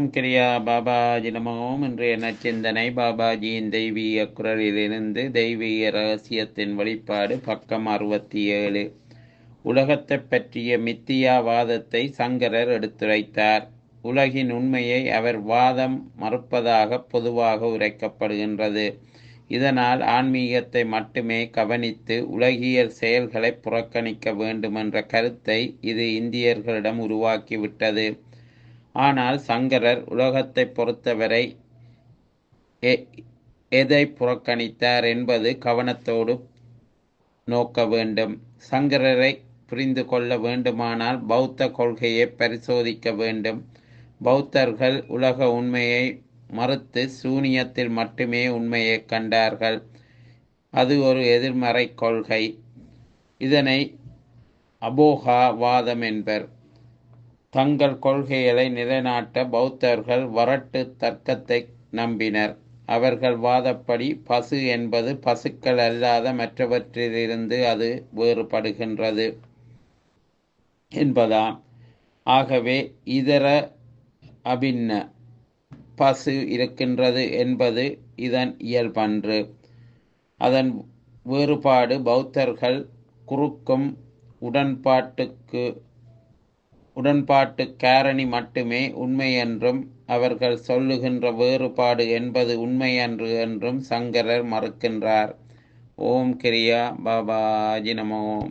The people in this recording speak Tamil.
ஓம் கிரியா பாபாஜி நம ஓம் இன்றைய நச்சிந்தனை பாபாஜியின் தெய்வீக குரலிலிருந்து தெய்வீக ரகசியத்தின் வெளிப்பாடு பக்கம் அறுபத்தி ஏழு உலகத்தைப் பற்றிய மித்தியாவாதத்தை சங்கரர் எடுத்துரைத்தார் உலகின் உண்மையை அவர் வாதம் மறுப்பதாக பொதுவாக உரைக்கப்படுகின்றது இதனால் ஆன்மீகத்தை மட்டுமே கவனித்து உலகியல் செயல்களை புறக்கணிக்க வேண்டுமென்ற கருத்தை இது இந்தியர்களிடம் உருவாக்கிவிட்டது ஆனால் சங்கரர் உலகத்தை பொறுத்தவரை எதை புறக்கணித்தார் என்பது கவனத்தோடு நோக்க வேண்டும் சங்கரரை புரிந்து கொள்ள வேண்டுமானால் பௌத்த கொள்கையை பரிசோதிக்க வேண்டும் பௌத்தர்கள் உலக உண்மையை மறுத்து சூனியத்தில் மட்டுமே உண்மையை கண்டார்கள் அது ஒரு எதிர்மறை கொள்கை இதனை அபோகா வாதம் என்பர் தங்கள் கொள்கைகளை நிலைநாட்ட பௌத்தர்கள் வரட்டு தர்க்கத்தை நம்பினர் அவர்கள் வாதப்படி பசு என்பது பசுக்கள் அல்லாத மற்றவற்றிலிருந்து அது வேறுபடுகின்றது என்பதாம் ஆகவே இதர அபின்ன பசு இருக்கின்றது என்பது இதன் இயல்பன்று அதன் வேறுபாடு பௌத்தர்கள் குறுக்கும் உடன்பாட்டுக்கு உடன்பாட்டு காரணி மட்டுமே உண்மை என்றும் அவர்கள் சொல்லுகின்ற வேறுபாடு என்பது உண்மையன்று என்றும் சங்கரர் மறுக்கின்றார் ஓம் கிரியா பாபாஜி நமோ